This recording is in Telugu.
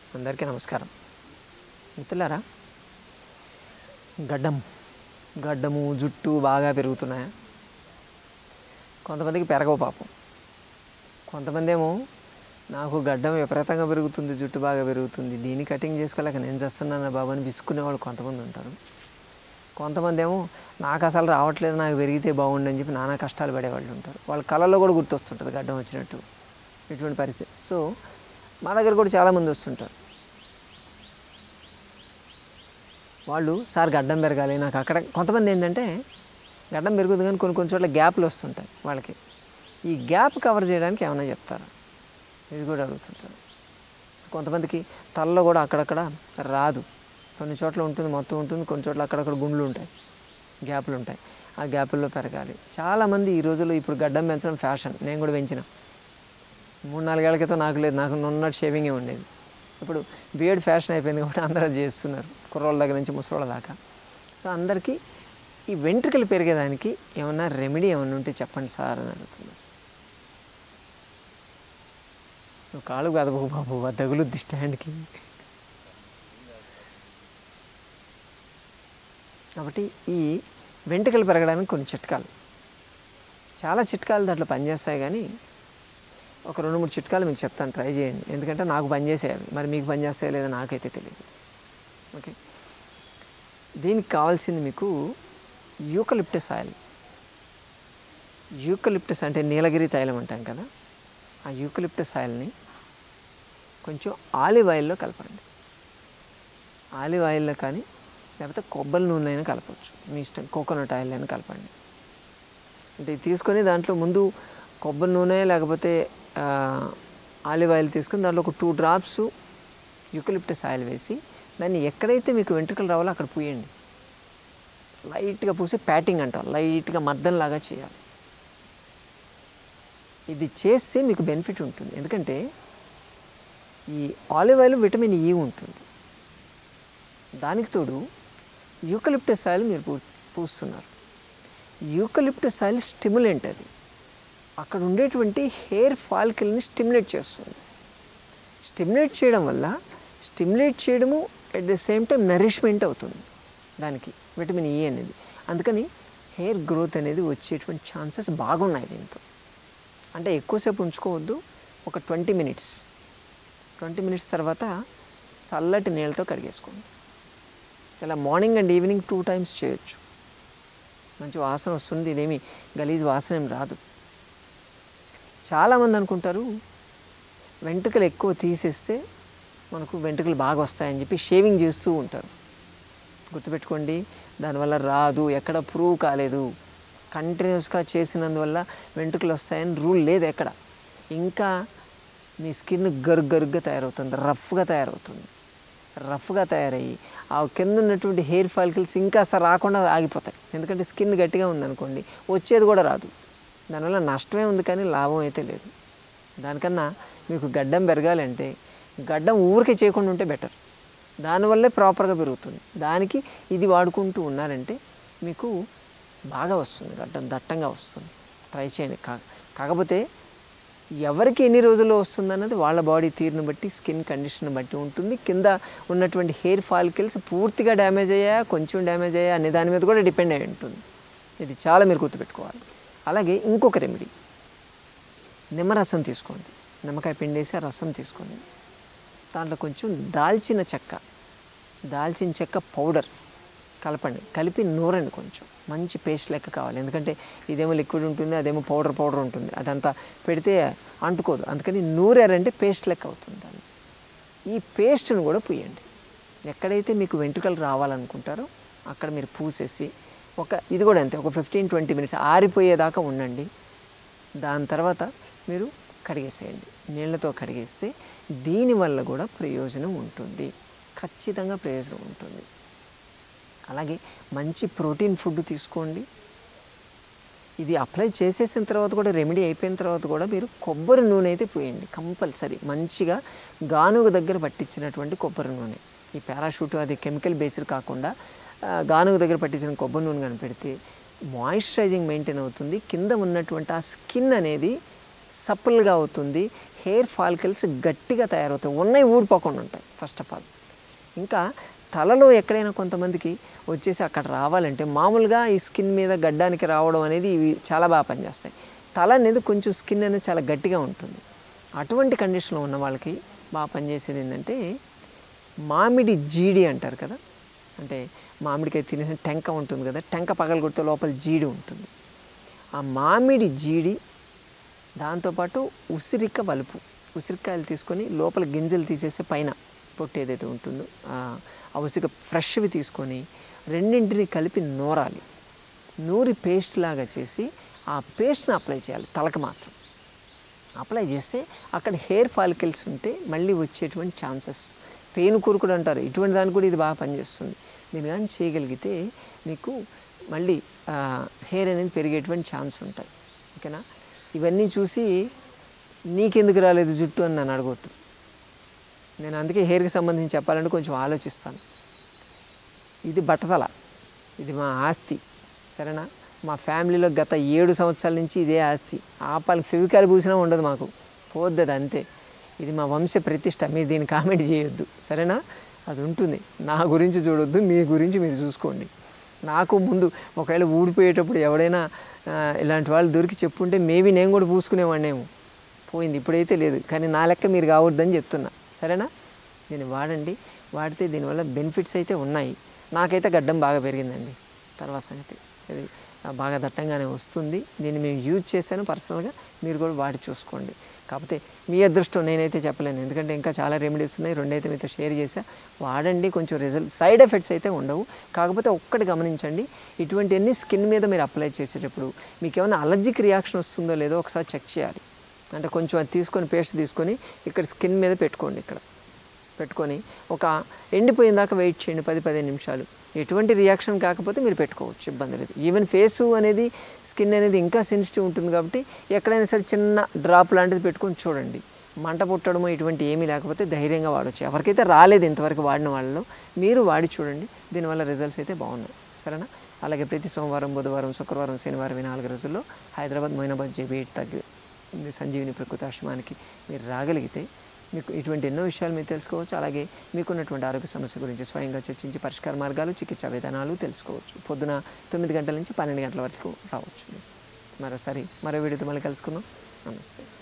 అందరికీ నమస్కారం మిత్రులారా గడ్డం గడ్డము జుట్టు బాగా పెరుగుతున్నాయా కొంతమందికి పెరగవు పాపం కొంతమంది ఏమో నాకు గడ్డం విపరీతంగా పెరుగుతుంది జుట్టు బాగా పెరుగుతుంది దీన్ని కటింగ్ చేసుకోలేక నేను చేస్తున్నాను బాబు అని విసుక్కునే వాళ్ళు కొంతమంది ఉంటారు కొంతమంది ఏమో నాకు అసలు రావట్లేదు నాకు పెరిగితే బాగుండు అని చెప్పి నానా కష్టాలు పడేవాళ్ళు ఉంటారు వాళ్ళ కళల్లో కూడా గుర్తొస్తుంటుంది గడ్డం వచ్చినట్టు ఇటువంటి పరిస్థితి సో మా దగ్గర కూడా చాలామంది వస్తుంటారు వాళ్ళు సార్ గడ్డం పెరగాలి నాకు అక్కడ కొంతమంది ఏంటంటే గడ్డం పెరుగుతుంది కానీ కొన్ని కొన్ని చోట్ల గ్యాప్లు వస్తుంటాయి వాళ్ళకి ఈ గ్యాప్ కవర్ చేయడానికి ఏమైనా చెప్తారా ఇది కూడా అడుగుతుంటారు కొంతమందికి తలలో కూడా అక్కడక్కడ రాదు కొన్ని చోట్ల ఉంటుంది మొత్తం ఉంటుంది కొన్ని చోట్ల అక్కడక్కడ గుండ్లు ఉంటాయి గ్యాపులు ఉంటాయి ఆ గ్యాపుల్లో పెరగాలి చాలామంది ఈ రోజుల్లో ఇప్పుడు గడ్డం పెంచడం ఫ్యాషన్ నేను కూడా పెంచిన మూడు నాలుగేళ్ల క్రితం నాకు లేదు నాకు నున్నట్టు షేవింగే ఉండేది ఇప్పుడు బియర్డ్ ఫ్యాషన్ అయిపోయింది కాబట్టి అందరూ అది చేస్తున్నారు కుర్రోళ్ళ దగ్గర నుంచి ముసలోళ్ళ దాకా సో అందరికీ ఈ వెంట్రుకలు పెరిగేదానికి ఏమన్నా రెమెడీ ఏమన్నా ఉంటే చెప్పండి సార్ అని అడుగుతున్నారు నువ్వు కాళ్ళు కదపకు బాబు ఆ తగులుద్ది స్టాండ్కి కాబట్టి ఈ వెంట్రుకలు పెరగడానికి కొన్ని చిట్కాలు చాలా చిట్కాలు దాంట్లో పనిచేస్తాయి కానీ ఒక రెండు మూడు చిట్కాలు మీకు చెప్తాను ట్రై చేయండి ఎందుకంటే నాకు పనిచేసాయి అవి మరి మీకు పనిచేస్తాయో లేదో నాకైతే తెలియదు ఓకే దీనికి కావాల్సింది మీకు యూకలిప్టస్ ఆయిల్ యూకలిప్టస్ అంటే నీలగిరి తైలం అంటాం కదా ఆ యూకలిప్టస్ ఆయిల్ని కొంచెం ఆలివ్ ఆయిల్లో కలపండి ఆలివ్ ఆయిల్లో కానీ లేకపోతే కొబ్బరి నూనె అయినా కలపవచ్చు మీ ఇష్టం కోకోనట్ ఆయిల్ అయినా కలపండి అంటే ఇది తీసుకొని దాంట్లో ముందు కొబ్బరి నూనె లేకపోతే ఆ, ఆలివ్ ఆయిల్ తీసుకొని దాంట్లో ఒక టూ డ్రాప్స్ యూకలిప్టస్ ఆయిల్ వేసి దాన్ని ఎక్కడైతే మీకు వెంట్రుకలు రావాలో అక్కడ పూయండి లైట్గా పూసి ప్యాటింగ్ అంటాం లైట్గా మద్దన్లాగా చేయాలి ఇది చేస్తే మీకు బెనిఫిట్ ఉంటుంది ఎందుకంటే ఈ ఆలివ్ ఆయిల్ విటమిన్ ఈ ఉంటుంది దానికి తోడు యూకలిప్టస్ ఆయిల్ మీరు పూ పూస్తున్నారు యూకలిప్టస్ ఆయిల్ స్టిములెంట్ అది అక్కడ ఉండేటువంటి హెయిర్ ఫాల్కిల్ని స్టిమ్యులేట్ చేస్తుంది స్టిమ్యులేట్ చేయడం వల్ల స్టిమ్యులేట్ చేయడము at the same time nourishment అవుతుంది దానికి విటమిన్ ఈ అనేది అందుకని హెయిర్ గ్రోత్ అనేది వచ్చేటువంటి ఛాన్సెస్ బాగున్నాయి దీంతో అంటే ఎక్కువసేపు ఉంచుకోవద్దు ఒక ట్వంటీ మినిట్స్ ట్వంటీ మినిట్స్ తర్వాత చల్లటి నీళ్ళతో కడిగేసుకోండి ఇలా morning and evening two times చేయొచ్చు మంచి వాసన వస్తుంది ఇదేమి గలీజ్ వాసన ఏం రాదు చాలామంది అనుకుంటారు వెంట్రుకలు ఎక్కువ తీసేస్తే మనకు వెంట్రుకలు బాగా వస్తాయని చెప్పి షేవింగ్ చేస్తూ ఉంటారు గుర్తుపెట్టుకోండి దానివల్ల రాదు ఎక్కడ ప్రూవ్ కాలేదు కంటిన్యూస్గా చేసినందువల్ల వెంట్రుకలు వస్తాయని రూల్ లేదు ఎక్కడ ఇంకా మీ స్కిన్ గరు గరుగ్గా తయారవుతుంది రఫ్గా తయారవుతుంది రఫ్గా తయారయ్యి ఆ కింద ఉన్నటువంటి హెయిర్ ఫాలికల్స్ ఇంకా అసలు రాకుండా ఆగిపోతాయి ఎందుకంటే స్కిన్ గట్టిగా ఉందనుకోండి వచ్చేది కూడా రాదు దానివల్ల నష్టమే ఉంది కానీ లాభం అయితే లేదు దానికన్నా మీకు గడ్డం పెరగాలంటే గడ్డం ఊరికే చేయకుండా ఉంటే బెటర్ దానివల్లే ప్రాపర్గా పెరుగుతుంది దానికి ఇది వాడుకుంటూ ఉన్నారంటే మీకు బాగా వస్తుంది గడ్డం దట్టంగా వస్తుంది ట్రై చేయండి కా కాకపోతే ఎవరికి ఎన్ని రోజుల్లో వస్తుంది అన్నది వాళ్ళ బాడీ తీరుని బట్టి స్కిన్ కండిషన్ బట్టి ఉంటుంది కింద ఉన్నటువంటి హెయిర్ ఫాలికల్స్ పూర్తిగా డ్యామేజ్ అయ్యాయా కొంచెం డ్యామేజ్ అయ్యా అనే దాని మీద కూడా డిపెండ్ అయి ఉంటుంది ఇది చాలా మీరు గుర్తుపెట్టుకోవాలి అలాగే ఇంకొక రెమెడీ నిమ్మరసం తీసుకోండి నిమ్మకాయ పిండేసి ఆ రసం తీసుకోండి దాంట్లో కొంచెం దాల్చిన చెక్క దాల్చిన చెక్క పౌడర్ కలపండి కలిపి నూరండి కొంచెం మంచి పేస్ట్ లెక్క కావాలి ఎందుకంటే ఇదేమో లిక్విడ్ ఉంటుంది అదేమో పౌడర్ పౌడర్ ఉంటుంది అదంతా పెడితే అంటుకోదు అందుకని నూరారంటే పేస్ట్ లెక్క అవుతుంది దాన్ని ఈ పేస్ట్ను కూడా పూయండి ఎక్కడైతే మీకు వెంట్రుకలు రావాలనుకుంటారో అక్కడ మీరు పూసేసి ఒక ఇది కూడా అంతే ఒక ఫిఫ్టీన్ ట్వంటీ మినిట్స్ ఆరిపోయేదాకా ఉండండి దాని తర్వాత మీరు కడిగేసేయండి నీళ్ళతో కడిగేస్తే దీనివల్ల కూడా ప్రయోజనం ఉంటుంది ఖచ్చితంగా ప్రయోజనం ఉంటుంది అలాగే మంచి ప్రోటీన్ ఫుడ్ తీసుకోండి ఇది అప్లై చేసేసిన తర్వాత కూడా రెమెడీ అయిపోయిన తర్వాత కూడా మీరు కొబ్బరి నూనె అయితే పోయండి కంపల్సరీ మంచిగా గానుగ దగ్గర పట్టించినటువంటి కొబ్బరి నూనె ఈ పారాషూట్ అది కెమికల్ బేస్డ్ కాకుండా ఆ, గానుగ దగ్గర పట్టించిన కొబ్బరి నూనె కానీ పెడితే మాయిశ్చరైజింగ్ మెయింటైన్ అవుతుంది కింద ఉన్నటువంటి ఆ స్కిన్ అనేది సప్పుల్గా అవుతుంది హెయిర్ ఫాలికల్స్ గట్టిగా తయారవుతాయి ఉన్నాయి ఊడిపోకుండా ఉంటాయి ఫస్ట్ ఆఫ్ ఆల్ ఇంకా తలలో ఎక్కడైనా కొంతమందికి వచ్చేసి అక్కడ రావాలంటే మామూలుగా ఈ స్కిన్ మీద గడ్డానికి రావడం అనేది ఇవి చాలా బాగా పనిచేస్తాయి తల అనేది కొంచెం స్కిన్ అనేది చాలా గట్టిగా ఉంటుంది అటువంటి కండిషన్లో ఉన్న వాళ్ళకి బాగా పనిచేసేది ఏంటంటే మామిడి జీడి అంటారు కదా అంటే మామిడికాయ తినేసిన టెంక ఉంటుంది కదా టెంక పగలగొడితే లోపల జీడి ఉంటుంది ఆ మామిడి జీడి దాంతోపాటు ఉసిరిక వలుపు ఉసిరికాయలు తీసుకొని లోపల గింజలు తీసేసి పైన పొట్టు ఏదైతే ఉంటుందో ఆ ఆ ఉసిరిక ఫ్రెష్వి తీసుకొని రెండింటిని కలిపి నూరాలి నూరి పేస్ట్ లాగా చేసి ఆ పేస్ట్ని అప్లై చేయాలి తలకు మాత్రం అప్లై చేస్తే అక్కడ హెయిర్ ఫాలికల్స్ ఉంటే మళ్ళీ వచ్చేటువంటి ఛాన్సెస్ పెయిన్ కూరుకుడు అంటారు ఇటువంటి దానికి కూడా ఇది బాగా పనిచేస్తుంది దీన్ని కానీ చేయగలిగితే మీకు మళ్ళీ హెయిర్ అనేది పెరిగేటువంటి ఛాన్స్ ఉంటాయి ఓకేనా ఇవన్నీ చూసి నీకెందుకు రాలేదు జుట్టు అని నన్ను అడగొద్దు నేను అందుకే హెయిర్కి సంబంధించి చెప్పాలంటే కొంచెం ఆలోచిస్తాను ఇది బట్టతల ఇది మా ఆస్తి సరేనా మా ఫ్యామిలీలో గత ఏడు సంవత్సరాల నుంచి ఇదే ఆస్తి ఆపాలి ఫెవికాల్ పూసినా ఉండదు మాకు పోద్ది అది అంతే ఇది మా వంశ ప్రతిష్ట మీరు దీన్ని కామెంట్ చేయొద్దు సరేనా అది ఉంటుంది నా గురించి చూడొద్దు మీ గురించి మీరు చూసుకోండి నాకు ముందు ఒకవేళ ఊడిపోయేటప్పుడు ఎవడైనా ఆ, ఇలాంటి వాళ్ళు దొరికి చెప్పుంటే మేబీ నేను కూడా పూసుకునేవాడినేమో పోయింది ఇప్పుడైతే లేదు కానీ నా లెక్క మీరు కావద్దని చెప్తున్నా సరేనా దీన్ని వాడండి వాడితే దీనివల్ల బెనిఫిట్స్ అయితే ఉన్నాయి నాకైతే గడ్డం బాగా పెరిగిందండి తర్వాత సంగతి ఇది ఆ, బాగా దట్టంగానే వస్తుంది దీన్ని మేము యూజ్ చేశాను పర్సనల్గా మీరు కూడా వాడి చూసుకోండి కాకపోతే మీ అదృష్టం నేనైతే చెప్పలేను ఎందుకంటే ఇంకా చాలా రెమెడీస్ ఉన్నాయి రెండైతే మీతో షేర్ చేశా వాడండి కొంచెం రిజల్ట్ సైడ్ ఎఫెక్ట్స్ అయితే ఉండవు కాకపోతే ఒక్కటి గమనించండి ఇటువంటివన్నీ స్కిన్ మీద మీరు అప్లై చేసేటప్పుడు మీకు ఏమైనా అలర్జిక్ రియాక్షన్ వస్తుందో లేదో ఒకసారి చెక్ చేయాలి అంటే కొంచెం అది తీసుకొని పేస్ట్ తీసుకొని ఇక్కడ స్కిన్ మీద పెట్టుకోండి ఇక్కడ పెట్టుకొని ఒక ఎండిపోయిన దాకా వెయిట్ చేయండి పది పదిహేను నిమిషాలు ఎటువంటి రియాక్షన్ కాకపోతే మీరు పెట్టుకోవచ్చు ఇబ్బంది లేదు ఈవెన్ ఫేసు అనేది స్కిన్ అనేది ఇంకా సెన్సిటివ్ ఉంటుంది కాబట్టి ఎక్కడైనా సరే చిన్న డ్రాప్ లాంటిది పెట్టుకొని చూడండి మంట పుట్టడము ఇటువంటి ఏమీ లేకపోతే ధైర్యంగా వాడచ్చు ఎవరికైతే రాలేదు ఇంతవరకు వాడిన వాళ్ళలో మీరు వాడి చూడండి దీనివల్ల రిజల్ట్స్ అయితే బాగున్నాయి సరేనా అలాగే ప్రతి సోమవారం బుధవారం శుక్రవారం శనివారం ఈ నాలుగు రోజుల్లో హైదరాబాద్ మొయినాబాద్ జేబీ తగ్గి సంజీవిని ప్రకృతి ఆశ్రమానికి మీరు రాగలిగితే మీకు ఇటువంటి ఎన్నో విషయాలు మీరు తెలుసుకోవచ్చు అలాగే మీకున్నటువంటి ఆరోగ్య సమస్య గురించి స్వయంగా చర్చించి పరిష్కార మార్గాలు చికిత్సా విధానాలు తెలుసుకోవచ్చు పొద్దున తొమ్మిది గంటల నుంచి పన్నెండు గంటల వరకు రావచ్చు మరోసారి మరో వీడియోతో మళ్ళీ కలుసుకుందాం నమస్తే